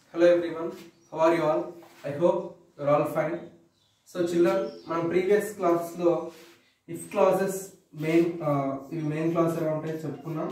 Hello everyone, how are you all? I hope you're all fine. So children మనం previous క్లాస్లో if clauses main ఇవి main clause ఎలా ఉంటాయో చెప్పుకున్నాం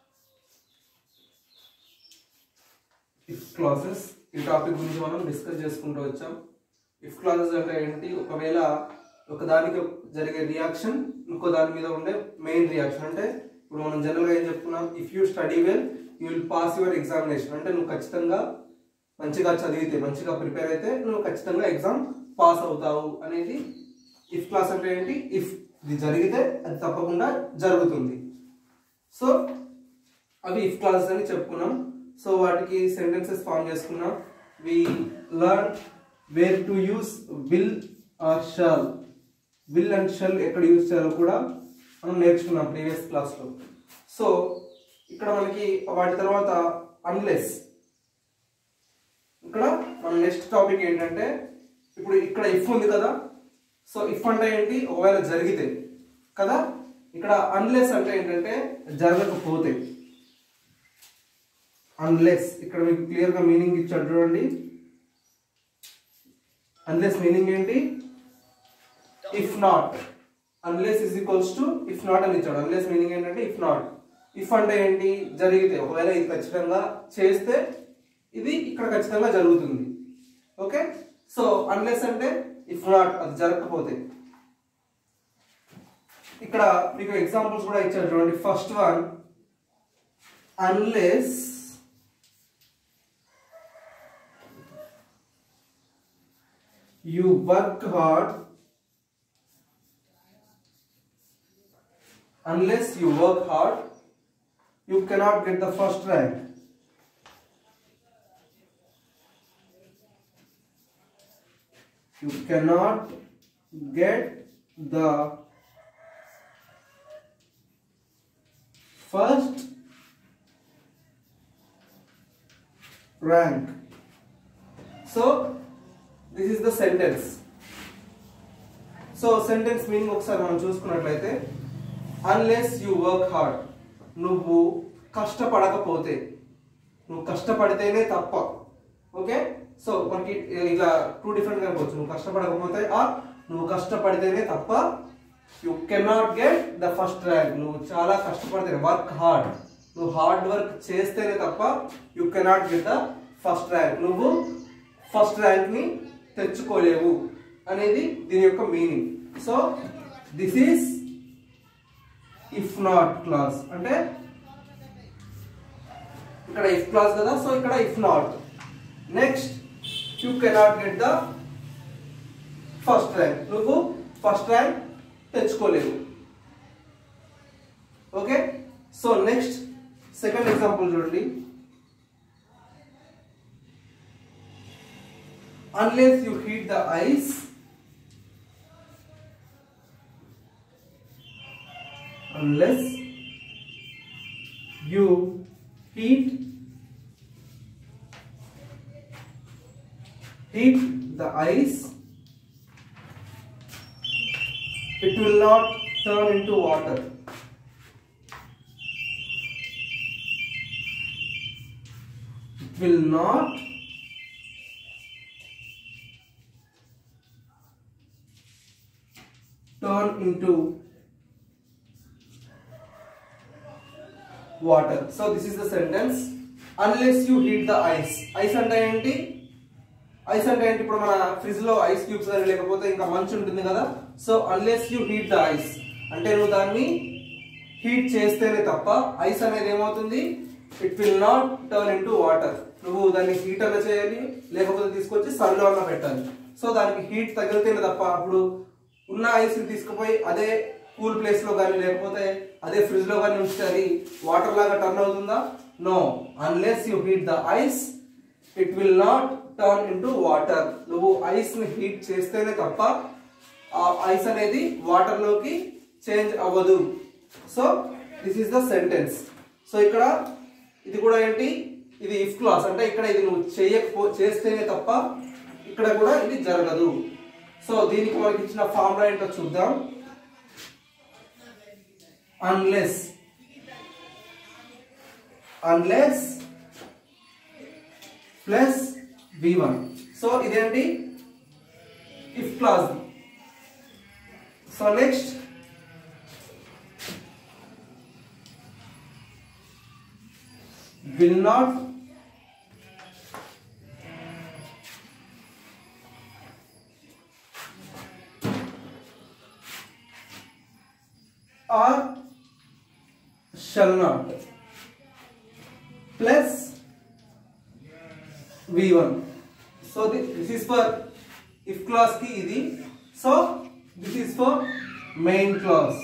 if classes ఈ టాపిక్ గురించి మనం డిస్కస్ చేసుకుంటూ వచ్చాం ఇఫ్ క్లాసెస్ అంటే ఏంటి ఒకవేళ ఒక దానికి జరిగే రియాక్షన్ ఇంకో దాని మీద ఉండే మెయిన్ రియాక్షన్ అంటే ఇప్పుడు మనం జనరల్గా ఏం చెప్పుకున్నాం if you study well you will pass your examination అంటే నువ్వు ఖచ్చితంగా మంచిగా చదివితే మంచిగా ప్రిపేర్ అయితే నువ్వు ఖచ్చితంగా ఎగ్జామ్ పాస్ అవుతావు అనేది ఇఫ్ క్లాస్ అంటే ఏంటి ఇఫ్ ఇది జరిగితే అది తప్పకుండా జరుగుతుంది సో అవి ఇఫ్ క్లాసెస్ అని చెప్పుకున్నాం సో వాటికి సెంటెన్సెస్ ఫామ్ చేసుకున్నాం we learn where to use will or shall will and shall ఎక్కడ యూజ్ చేయాలో కూడా మనం నేర్చుకున్నాం ప్రీవియస్ క్లాస్లో సో ఇక్కడ మనకి వాటి తర్వాత అన్లెస్ ఇక్కడ మన నెక్స్ట్ టాపిక్ ఏంటంటే ఇప్పుడు ఇక్కడ ఇఫ్ ఉంది కదా సో ఇఫ్ అంటే ఏంటి ఒకవేళ జరిగితే కదా ఇక్కడ అన్లెస్ అంటే ఏంటంటే జరగకపోతే అన్లెస్ ఇక్కడ మీకు క్లియర్ గా మీనింగ్ ఇచ్చాడు చూడండి అన్లెస్ మీనింగ్ ఏంటి if not unless is equals to if not అని ఇచ్చాడు అన్లెస్ మీనింగ్ ఏంటంటే ఇఫ్ నాట్ ఇఫ్ అంటే ఏంటి జరిగితే ఒకవేళ ఇది ఖచ్చితంగా చేస్తే ఇది ఇక్కడ ఖచ్చితంగా జరుగుతుంది ఓకే సో అన్లెస్ అంటే ఇఫ్ నాట్ అది జరగకపోతే ఇక్కడ మీకు ఎగ్జాంపుల్స్ కూడా ఇచ్చారు చూడండి first one unless you work hard unless you work hard you cannot get the first rank you cannot get the first rank so this is the sentence so sentence meaning ఒకసారి మనం చూసుకున్నట్లయితే unless you work hard నువ్వు కష్టపడకపోతే నువ్వు కష్టపడితేనే తప్ప okay so మనకి ఇలా two different గా అనుకోవచ్చు నువ్వు కష్టపడకపోతే ఆర్ నువ్వు కష్టపడితేనే తప్ప you cannot get the first rank నువ్వు చాలా కష్టపడితేనే వర్క్ హార్డ్ నువ్వు హార్డ్ వర్క్ చేస్తేనే తప్ప you cannot get the first rank నువ్వు ఫస్ట్ ర్యాంక్ ని తెచ్చుకోలేవు అనేది దీని యొక్క meaning so this is if not clause అంటే ఇక్కడ ఇఫ్ క్లాస్ కదా సో ఇక్కడ if not next you cannot get the first rank నువ్వు ఫస్ట్ ర్యాంక్ తెచ్చుకోలేవు okay so next second example చూడండి unless you heat the ice unless you heat heat the ice it will not turn into water it will not turn into water so this is the sentence unless you heat the ice ice అంటే ఏంటి ice అంటే ఏంటి ఇప్పుడు మన fridge లో ice cubes అని లేకపోతే ఇంకా మంచు ఉంటుంది కదా so unless you heat the ice అంటే నువ్వు దాన్ని హీట్ చేస్తేనే తప్ప ఐస్ అనేది ఏమవుతుంది it will not turn in water నువ్వు దాన్ని హీట్ అన్న చేయాలి లేకపోతే తీసుకొచ్చి సన్లో అన్న పెట్టాలి సో దానికి హీట్ తగిలితేనే తప్ప అప్పుడు ఉన్న ఐస్ తీసుకుపోయి అదే కూల్ ప్లేస్ లో కానీ లేకపోతే అదే ఫ్రిడ్జ్ లో కానీ ఉంచితే అది వాటర్ లాగా టర్న్ అవుతుందా no unless you heat the ice it will not turn in water నువ్వు ఐస్ ని హీట్ చేస్తేనే తప్ప ఆ ఐస్ అనేది వాటర్ లోకి చేంజ్ అవ్వదు so this is the sentence so ఇక్కడ ఇది కూడా ఏంటి ఇది ఇఫ్ క్లాస్ అంటే ఇక్కడ ఇది నువ్వు చేయకపో చేస్తేనే తప్ప ఇక్కడ కూడా ఇది జరగదు సో దీనికి మనకి ఇచ్చిన ఫార్ములా ఏంటో చూద్దాం unless unless plus V one so ఇదేంటి if clause so next will not or shall not plus v1 so thi- this is for if clause ki idi so this is for main clause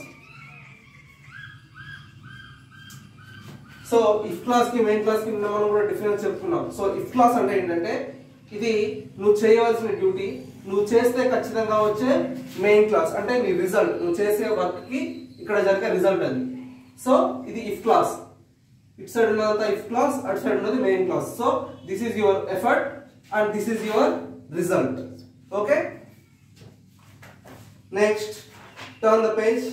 so if clause కి main clause కి నిన్న మనం కూడా difference చెప్పుకున్నాం so if class అంటే ఏంటంటే ఇది నువ్వు చేయవలసిన డ్యూటీ నువ్వు చేస్తే ఖచ్చితంగా వచ్చే మెయిన్ క్లాస్ అంటే నీ రిజల్ట్ నువ్వు చేసే వర్క్ కి ఇక్కడ జరిగే రిజల్ట్ అది సో ఇది ఇఫ్ క్లాస్ ఇట్ సైడ్ ఉన్నదంతా ఇఫ్ క్లాస్ అటు సైడ్ ఉన్నది main clause so this is your effort and this is your result okay next turn the page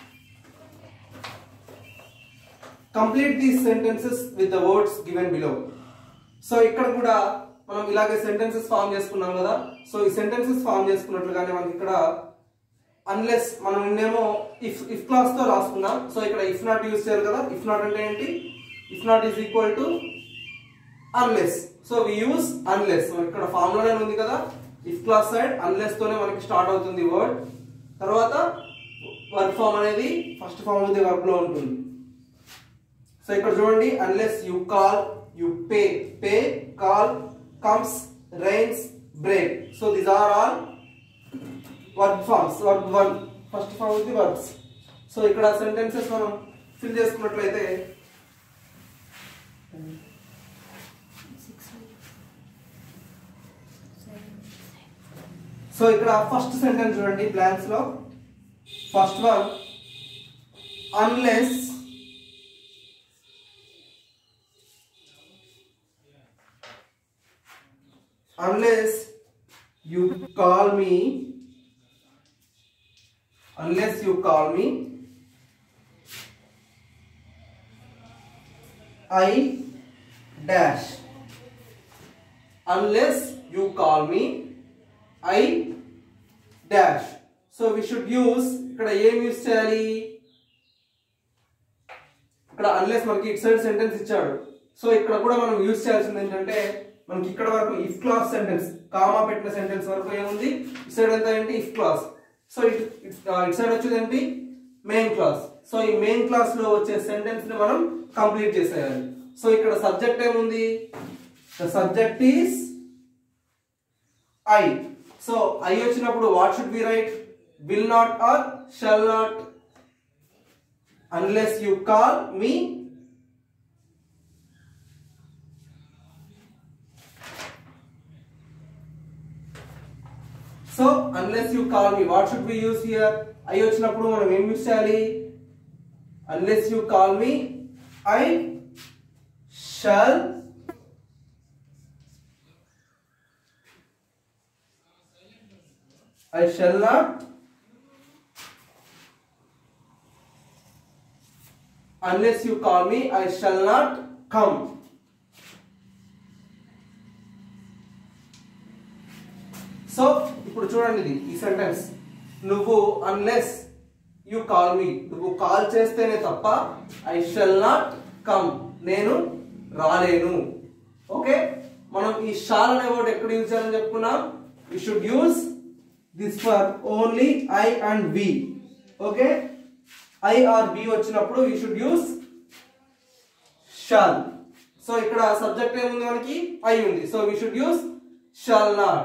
complete these sentences with the words given below so ఇక్కడ కూడా మనం ఇలాగే sentences form చేసుకున్నాం కదా so ఈ sentences form చేసుకున్నట్లుగానే మనకి ఇక్కడ unless మనం నిన్నేమో ఇఫ్ ఇఫ్ క్లాస్ తో రాసుకున్నాం సో ఇక్కడ ఇఫ్ నాట్ యూజ్ చేయాలి కదా ఇఫ్ నాట్ అంటే ఏంటి if not is equal to unless so we use unless ఇక్కడ ఫార్ములానే ఉంది కదా ఇఫ్ క్లాస్ సైడ్ అన్లెస్ తోనే మనకి స్టార్ట్ అవుతుంది వర్డ్ తర్వాత వర్క్ ఫామ్ అనేది ఫస్ట్ ఫామ్ అనేది వర్క్ లో ఉంటుంది సో ఇక్కడ చూడండి unless you call you pay pay call comes rains break so these are all verb forms verb one first form ఇది వర్క్స్ సో ఇక్కడ సెంటెన్సెస్ మనం ఫిల్ చేసుకున్నట్లయితే సో ఇక్కడ ఫస్ట్ సెంటెన్స్ చూడండి బ్లాంక్స్ లో first one unless unless you call me unless you call me i dash unless you call me i dash so we should use ఇక్కడ ఏం use చేయాలి ఇక్కడ అన్లెస్ మనకి ఇట్ సైడ్ సెంటెన్స్ ఇచ్చాడు సో ఇక్కడ కూడా మనం యూస్ చేయాల్సింది ఏంటంటే మనకి ఇక్కడ వరకు ఇఫ్ క్లాస్ సెంటెన్స్ కామా పెట్టిన సెంటెన్స్ వరకు ఏముంది ఇట్ సైడ్ ఎంత ఏంటి ఇఫ్ క్లాస్ సో ఇట్ ఇట్ సైడ్ వచ్చేది ఏంటి మెయిన్ క్లాస్ సో ఈ మెయిన్ క్లాస్ లో వచ్చే సెంటెన్స్ ని మనం కంప్లీట్ చేసేయాలి సో ఇక్కడ సబ్జెక్ట్ ఏముంది the subject is I so I వచ్చినప్పుడు what should be write will not or shall not unless you call me so unless you call me what should be use here I వచ్చినప్పుడు మనం ఏం use చేయాలి unless you call me I shall I shall not unless you call me i shall not come so ఇప్పుడు చూడండి ఇది ఈ sentence నువ్వు unless you call me నువ్వు కాల్ చేస్తేనే తప్ప ఐ షల్ నాట్ కమ్ నేను రాలేను ఓకే మనం ఈ షాల్ అనే వర్డ్ ఎక్కడ యూజ్ చేయాలని చెప్పుకున్నాం you should use this for only I and we okay I or we వచ్చినప్పుడు you should use shall so ఇక్కడ సబ్జెక్ట్ ఏముంది మనకి ఐ ఉంది so we should use shall not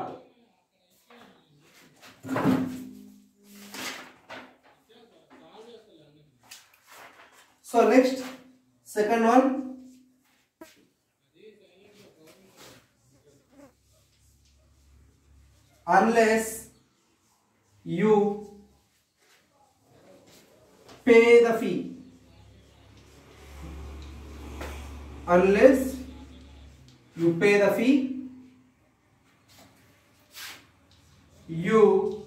so next second one unless you pay the fee unless you pay the fee you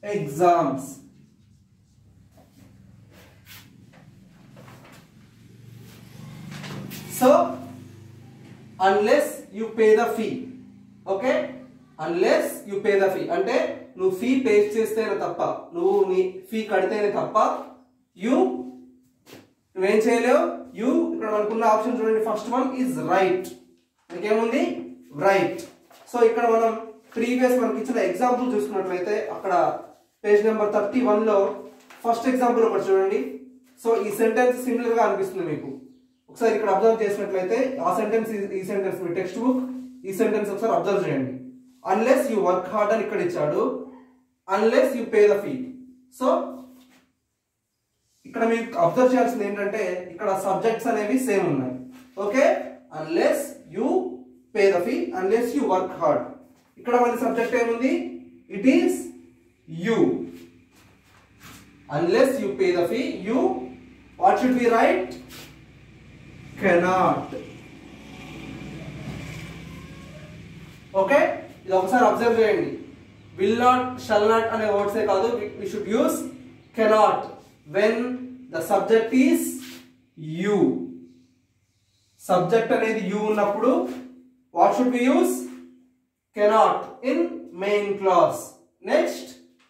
exams so unless you pay the fee okay unless you pay the fee అంటే నువ్వు fee pay చేస్తేనే తప్ప నువ్వు నీ fee కడితేనే తప్ప you నువ్వేం చేయలేవు యు ఇక్కడ మనకున్న ఆప్షన్ చూడండి ఫస్ట్ వన్ ఈజ్ రైట్ ఇంకేముంది రైట్ సో ఇక్కడ మనం ప్రీవియస్ మనకి ఇచ్చిన ఎగ్జాంపుల్ చూసుకున్నట్లయితే అక్కడ పేజ్ నెంబర్ థర్టీ లో ఫస్ట్ ఎగ్జాంపుల్ ఒకటి చూడండి సో ఈ సెంటెన్స్ సిమిలర్ గా అనిపిస్తుంది మీకు ఒకసారి ఇక్కడ అబ్జర్వ్ చేసినట్లయితే ఆ సెంటెన్స్ ఈ సెంటెన్స్ మీ టెక్స్ట్ బుక్ ఈ సెంటెన్స్ ఒకసారి అబ్జర్వ్ చేయండి అన్లెస్ యూ వర్క్ హార్డ్ అని ఇక్కడ ఇచ్చాడు unless you pay the fee so ఇక్కడ మీకు అబ్జర్వ్ చేయాల్సింది ఏంటంటే ఇక్కడ సబ్జెక్ట్స్ అనేవి సేమ్ ఉన్నాయి okay unless you pay the fee unless you work hard ఇక్కడ మన సబ్జెక్ట్ ఏముంది it is you unless you pay the fee you what should be write cannot okay ఇది ఒకసారి అబ్జర్వ్ చేయండి విల్ నాట్ షల్ నాట్ అనే వర్డ్సే కాదు we should use cannot when the subject is you subject అనేది you ఉన్నప్పుడు what should be use cannot in main clause next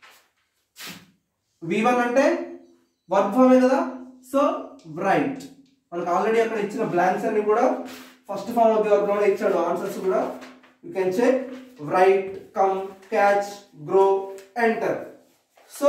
V one అంటే verb ఫామే కదా సో రైట్ మనకు ఆల్రెడీ అక్కడ ఇచ్చిన బ్లాంక్స్ అన్ని కూడా first form of the verb లోనే ఇచ్చాడు ఆన్సర్స్ కూడా you can check right come catch grow enter so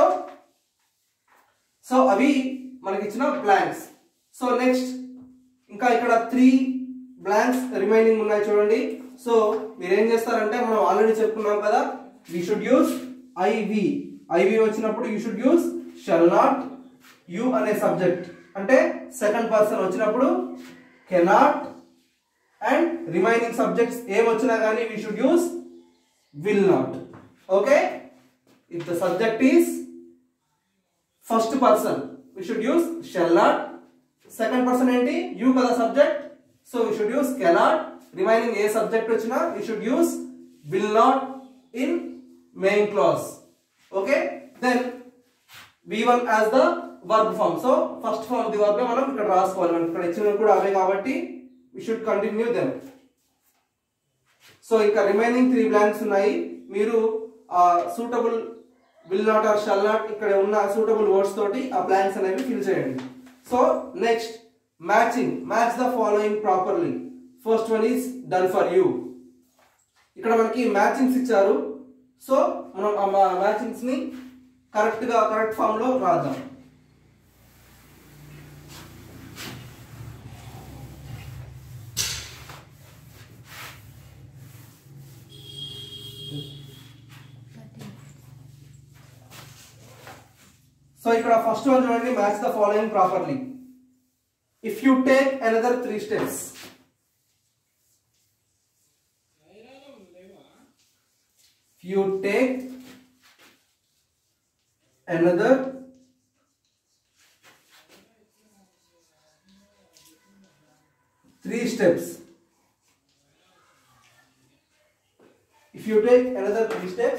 so అవి మనకి ఇచ్చిన బ్లాంక్స్ సో నెక్స్ట్ ఇంకా ఇక్కడ త్రీ బ్లాంక్స్ రిమైనింగ్ ఉన్నాయి చూడండి సో మీరు ఏం చేస్తారంటే మనం ఆల్రెడీ చెప్పుకున్నాం కదా we should use I we I we వచ్చినప్పుడు you should use shall not you అనే సబ్జెక్ట్ అంటే సెకండ్ పర్సన్ వచ్చినప్పుడు కెనాట్ అండ్ రిమైనింగ్ సబ్జెక్ట్స్ ఏం వచ్చినా కానీ we should use will not okay if the subject is first person we should use shall not second person ఏంటి you కదా subject so we should use cannot remaining ఏ subject వచ్చినా we should use will not in main clause okay then V one as the verb form so first form the verb మనం ఇక్కడ రాసుకోవాలి మనకి ఇక్కడ ఇచ్చినవి కూడా అవే కాబట్టి we should continue them so ఇంకా రిమైనింగ్ త్రీ బ్లాంక్స్ ఉన్నాయి మీరు ఆ suitable will not or shall not ఇక్కడ ఉన్న సూటబుల్ వర్డ్స్ తోటి ఆ బ్లాంక్స్ అనేవి ఫిల్ చేయండి so next matching match the following properly first one is done for you ఇక్కడ మనకి మ్యాచింగ్స్ ఇచ్చారు సో మనం ఆ మ్యాచింగ్స్ ని కరెక్ట్ గా కరెక్ట్ ఫామ్ లో రాద్దాం సో ఇక్కడ ఫస్ట్ వన్ చూడండి match the following properly if you take another three steps you take another three steps if you take another three steps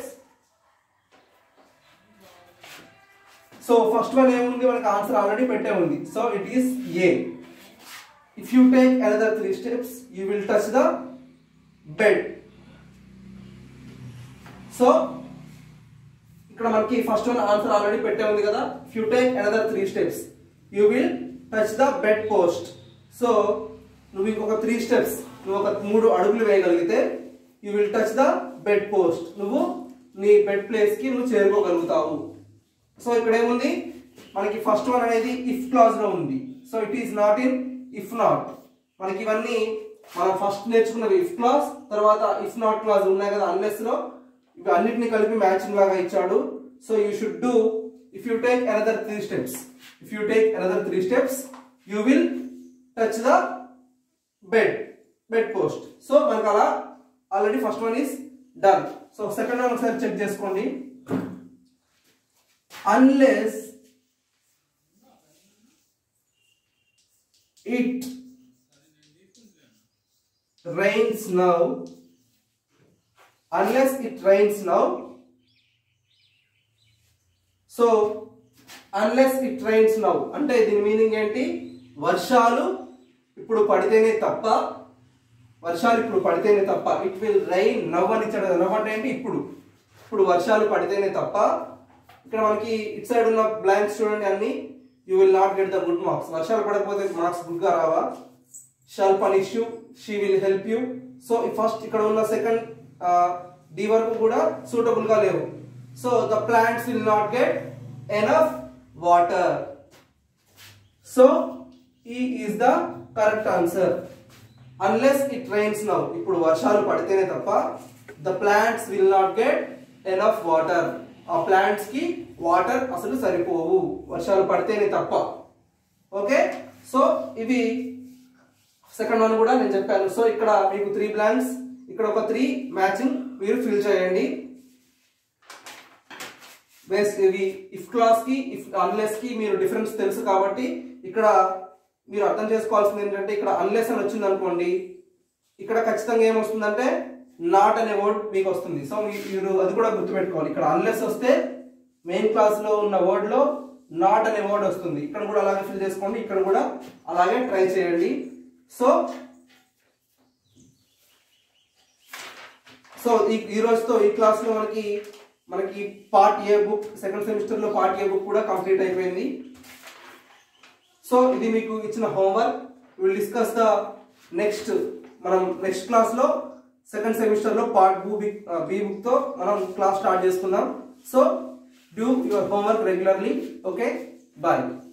so first one ఏముంది మనకి answer already పెట్టే ఉంది so it is a if you take another three steps you will touch the bed so ఇక్కడ మనకి first one answer already పెట్టే ఉంది కదా if you take another three steps you will touch the bed post so నువ్వు ఇంకొక three steps నువ్వు ఒక మూడు అడుగులు వేయగలిగితే you will touch the bed post నువ్వు నీ బెడ్ ప్లేస్ కి నువ్వు చేరుకోగలుగుతావు సో ఇక్కడ ఏముంది మనకి ఫస్ట్ వన్ అనేది ఇఫ్ క్లాజ్ లో ఉంది so it is not in if not మనకి ఇవన్నీ మనం ఫస్ట్ నేర్చుకున్నవి ఇఫ్ క్లాజ్ తర్వాత ఇఫ్ నాట్ క్లాజ్ ఉన్నాయి కదా అన్లెస్ లో ఇవి అన్నిటిని కలిపి మ్యాచింగ్ లాగా ఇచ్చాడు so you should do if you take another three steps if you take another three steps you will touch the bed bed post so మనకు అలా already first one is done so second one ఒకసారి check చేసుకోండి unless it rains now unless it rains now so unless it rains now అంటే దీని meaning ఏంటి వర్షాలు ఇప్పుడు పడితేనే తప్ప వర్షాలు ఇప్పుడు పడితేనే తప్ప ఇట్ విల్ రైన్ నవ్ అని ఇచ్చాడు కదా నవ్ అంటే ఏంటి ఇప్పుడు ఇప్పుడు వర్షాలు పడితేనే తప్ప ఇక్కడ మనకి ఇట్ సైడ్ ఉన్న బ్లాంక్స్ చూడండి అన్ని you will not get the good marks వర్షాలు పడకపోతే మార్క్స్ గుడ్ గా రావా shall punish you she will help you so first ఇక్కడ ఉన్న సెకండ్ డి వరకు కూడా సూటబుల్ గా లేవు so the plants will not get enough water so ఈ is the correct answer unless it rains now ఇప్పుడు వర్షాలు పడితేనే తప్ప the plants will not get enough water ఆ ప్లాంట్స్ కి వాటర్ అసలు సరిపోవు వర్షాలు పడితేనే తప్ప ఓకే సో ఇవి సెకండ్ వన్ కూడా నేను చెప్పాను సో ఇక్కడ మీకు త్రీ బ్లాంక్స్ ఇక్కడ ఒక త్రీ మ్యాచింగ్ మీరు ఫిల్ చేయండి బేస్ ఇవి ఇఫ్ క్లాస్ కి ఇఫ్ అన్లెస్ కి మీరు డిఫరెన్స్ తెలుసు కాబట్టి ఇక్కడ మీరు అర్థం చేసుకోవాల్సింది ఏంటంటే ఇక్కడ అన్లెస్ అని వచ్చింది అనుకోండి ఇక్కడ ఖచ్చితంగా ఏమొస్తుందంటే నాట్ అనే వర్డ్ మీకు వస్తుంది సో మీ- మీరు అది కూడా గుర్తుపెట్టుకోవాలి ఇక్కడ అన్లెస్ వస్తే మెయిన్ క్లాస్ లో ఉన్న వర్డ్ లో నాట్ అనే వర్డ్ వస్తుంది ఇక్కడ కూడా అలాగే ఫిల్ చేసుకోండి ఇక్కడ కూడా అలాగే ట్రై చేయండి సో సో ఈ ఈ రోజుతో ఈ క్లాస్ లో మనకి మనకి part A book second semester లో పార్ట్ ఏ బుక్ కూడా కంప్లీట్ అయిపోయింది సో ఇది మీకు ఇచ్చిన homework will discuss the next మనం నెక్స్ట్ క్లాస్ లో సెకండ్ సెమిస్టర్ లో పార్ట్ బు బి బుక్ తో మనం క్లాస్ స్టార్ట్ చేసుకుందాం so do your homework regularly okay bye